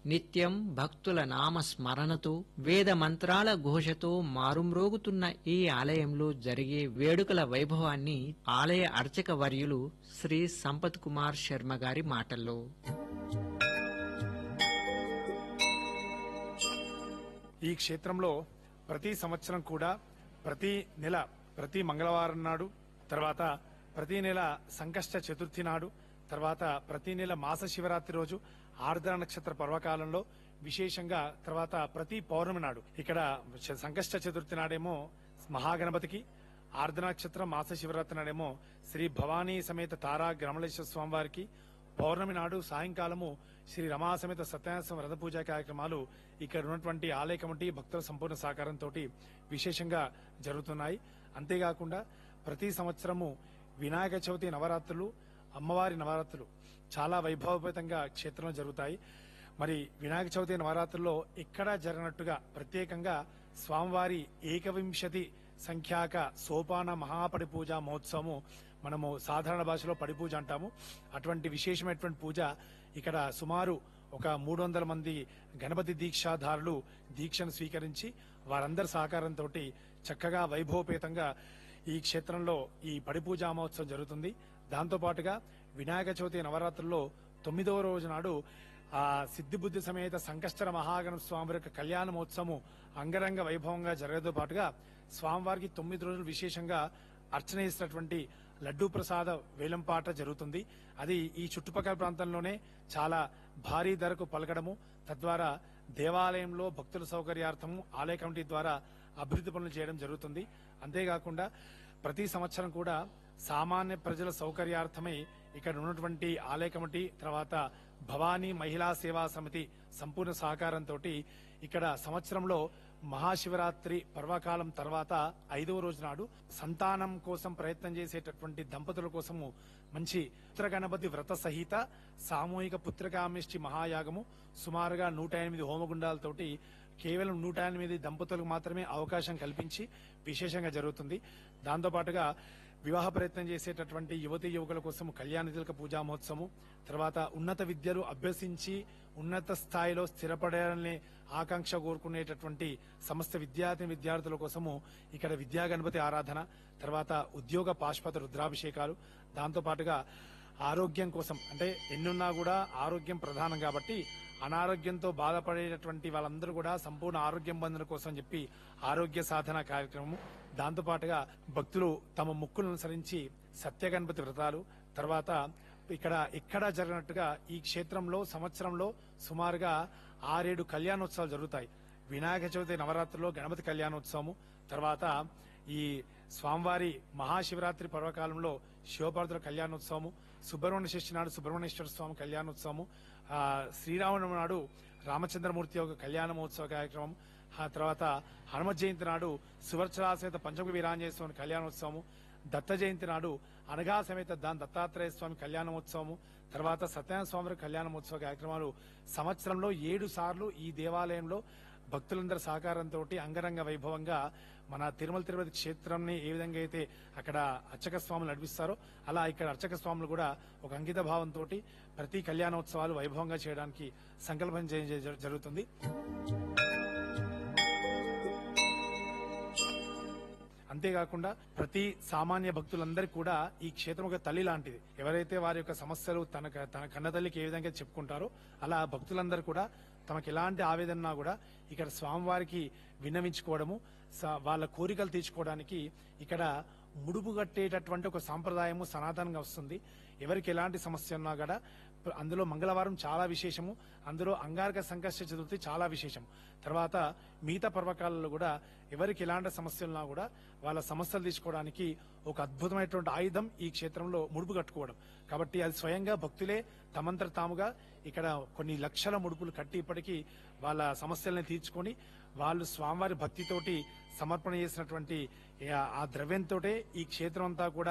నిత్యం భక్తుల నామ స్మరణతో వేద మంత్రాల ఘోషతో మారుమ్రోగుతున్న ఈ ఆలయంలో జరిగే వేడుకల వైభవాన్ని ఆలయ అర్చక వర్యులు శ్రీ సంపత్ కుమార్ శర్మ గారి మాటల్లో ఈ క్షేత్రంలో ప్రతి సంవత్సరం కూడా ప్రతి నెల ప్రతి మంగళవారం నాడు తర్వాత ప్రతి నెల సంకష్ట చతుర్థి నాడు తర్వాత ప్రతి నెల మాస శివరాత్రి రోజు ఆర్ద్ర నక్షత్ర పర్వకాలంలో విశేషంగా తర్వాత ప్రతి పౌర్ణమి నాడు ఇక్కడ శ- సంకష్ట చతుర్థి నాడేమో మహాగణపతికి ఆర్ద్ర నక్షత్రం మాస శివరాత్రి నాడేమో శ్రీ భవానీ సమేత తారా గ్రమలేశ్వర స్వామి వారికి పౌర్ణమి నాడు సాయంకాలము శ్రీ రమా సమేత సత్యనారాయణ రథ పూజా కార్యక్రమాలు ఇక్కడ ఉన్నటువంటి ఆలయ కమిటీ భక్తుల సంపూర్ణ సహకారంతో విశేషంగా జరుగుతున్నాయి అంతేకాకుండా ప్రతి సంవత్సరము వినాయక చవితి నవరాత్రులు అమ్మవారి నవరాత్రులు చాలా వైభవపేతంగా క్షేత్రంలో జరుగుతాయి మరి వినాయక చవితి నవరాత్రుల్లో ఎక్కడా జరగనట్టుగా ప్రత్యేకంగా స్వామివారి ఏకవింశతి సంఖ్యాక సోపాన మహాపడి పూజ మహోత్సవము మనము సాధారణ భాషలో పడి పూజ అంటాము అటువంటి విశేషమైనటువంటి పూజ ఇక్కడ సుమారు ఒక మూడు వందల మంది గణపతి దీక్షాధారులు దీక్షను స్వీకరించి వారందరి సహకారంతో చక్కగా వైభవపేతంగా ఈ క్షేత్రంలో ఈ పడి పూజా మహోత్సవం జరుగుతుంది దాంతో పాటుగా వినాయక చవితి నవరాత్రుల్లో తొమ్మిదవ రోజు నాడు ఆ సిద్ధిబుద్ధి సమేత సంకష్టర మహాగణ స్వామి యొక్క కళ్యాణ మహోత్సవం అంగరంగ వైభవంగా జరగతో పాటుగా స్వామివారికి తొమ్మిది రోజులు విశేషంగా అర్చన చేసినటువంటి లడ్డూ ప్రసాద వేలంపాట జరుగుతుంది అది ఈ చుట్టుపక్కల ప్రాంతంలోనే చాలా భారీ ధరకు పలకడము తద్వారా దేవాలయంలో భక్తుల సౌకర్యార్థము ఆలయ కమిటీ ద్వారా అభివృద్ధి పనులు చేయడం జరుగుతుంది అంతేకాకుండా ప్రతి సంవత్సరం కూడా సామాన్య ప్రజల సౌకర్యార్థమై ఇక్కడ ఉన్నటువంటి ఆలయ కమిటీ తర్వాత భవానీ మహిళా సేవా సమితి సంపూర్ణ సహకారంతో ఇక్కడ సంవత్సరంలో మహాశివరాత్రి పర్వకాలం తర్వాత ఐదవ రోజు నాడు సంతానం కోసం ప్రయత్నం చేసేటటువంటి దంపతుల కోసము మంచి పుత్ర గణపతి వ్రత సహిత సామూహిక పుత్రకామిష్టి మహాయాగము సుమారుగా నూట ఎనిమిది హోమగుండాలతోటి కేవలం నూట ఎనిమిది దంపతులకు మాత్రమే అవకాశం కల్పించి విశేషంగా జరుగుతుంది దాంతో పాటుగా వివాహ ప్రయత్నం చేసేటటువంటి యువతి యువకుల కోసం కళ్యాణ తిలక పూజా మహోత్సవం తర్వాత ఉన్నత విద్యలు అభ్యసించి ఉన్నత స్థాయిలో స్థిరపడాలని ఆకాంక్ష కోరుకునేటటువంటి సమస్త విద్యార్థి విద్యార్థుల కోసము ఇక్కడ విద్యా గణపతి ఆరాధన తర్వాత ఉద్యోగ పాశ్పత రుద్రాభిషేకాలు దాంతో పాటుగా ఆరోగ్యం కోసం అంటే ఎన్నున్నా కూడా ఆరోగ్యం ప్రధానం కాబట్టి అనారోగ్యంతో బాధపడేటటువంటి వాళ్ళందరూ కూడా సంపూర్ణ ఆరోగ్యం పొందడం కోసం చెప్పి ఆరోగ్య సాధన కార్యక్రమం దాంతో పాటుగా భక్తులు తమ ముక్కులను అనుసరించి సత్య గణపతి వ్రతాలు తర్వాత ఇక్కడ ఎక్కడా జరిగినట్టుగా ఈ క్షేత్రంలో సంవత్సరంలో సుమారుగా ఆరేడు కళ్యాణోత్సవాలు జరుగుతాయి వినాయక చవితి నవరాత్రిలో గణపతి కళ్యాణోత్సవము తర్వాత ఈ స్వామివారి మహాశివరాత్రి పర్వకాలంలో శివపార్వతుల కళ్యాణోత్సవము సుబ్రహ్మణ్య షష్ఠి నాడు సుబ్రహ్మణ్యేశ్వర స్వామి కళ్యాణోత్సవము ఆ, శ్రీరామనవమి నాడు రామచంద్రమూర్తి యొక్క కళ్యాణ మహోత్సవ కార్యక్రమం ఆ తర్వాత హనుమ జయంతి నాడు సువర్చలా సమేత పంచముఖ వీరాంజనేయ స్వామి కళ్యాణోత్సవము దత్త జయంతి నాడు అనగా సమేత దాని దత్తాత్రేయ స్వామి కళ్యాణోత్సవము తర్వాత సత్యనారాయణ స్వామి వారి కళ్యాణోత్సవ కార్యక్రమాలు సంవత్సరంలో ఏడు సార్లు ఈ దేవాలయంలో భక్తులందరి సహకారంతో అంగరంగ వైభవంగా మన తిరుమల తిరుపతి క్షేత్రంని ఏ విధంగా అయితే అక్కడ అర్చక స్వాములు నడిపిస్తారో అలా ఇక్కడ అర్చక స్వాములు కూడా ఒక అంకిత భావంతో ప్రతి కళ్యాణోత్సవాలు వైభవంగా చేయడానికి సంకల్పం చే- జ- జరుగుతుంది అంతేకాకుండా ప్రతి సామాన్య భక్తులందరికీ కూడా ఈ క్షేత్రం ఒక తల్లి లాంటిది ఎవరైతే వారి యొక్క సమస్యలు తన తన కన్న తల్లికి ఏ విధంగా చెప్పుకుంటారో అలా భక్తులందరూ కూడా తమకు ఎలాంటి ఆవేదన కూడా ఇక్కడ స్వామివారికి విన్నవించుకోవడము స- వాళ్ళ కోరికలు తీర్చుకోవడానికి ఇక్కడ ముడుపు కట్టేటటువంటి ఒక సాంప్రదాయము సనాతనంగా వస్తుంది ఎవరికి ఎలాంటి సమస్య ఉన్నా కూడా ప్ర- అందులో మంగళవారం చాలా విశేషము అందులో అంగారక సంకష్ట చతుర్థి చాలా విశేషం తర్వాత మిగతా పర్వకాలలో కూడా ఎవరికి ఎలాంటి సమస్యలు ఉన్నా కూడా వాళ్ళ సమస్యలు తీసుకోవడానికి ఒక అద్భుతమైనటువంటి ఆయుధం ఈ క్షేత్రంలో ముడుపు కట్టుకోవడం కాబట్టి అది స్వయంగా భక్తులే తమంతట తాముగా ఇక్కడ కొన్ని లక్షల ముడుపులు కట్టి ఇప్పటికీ వాళ్ళ సమస్యల్ని తీర్చుకొని వాళ్ళు స్వామివారి భక్తితోటి సమర్పణ చేసినటువంటి ఆ ద్రవ్యంతోటే ఈ క్షేత్రం అంతా కూడా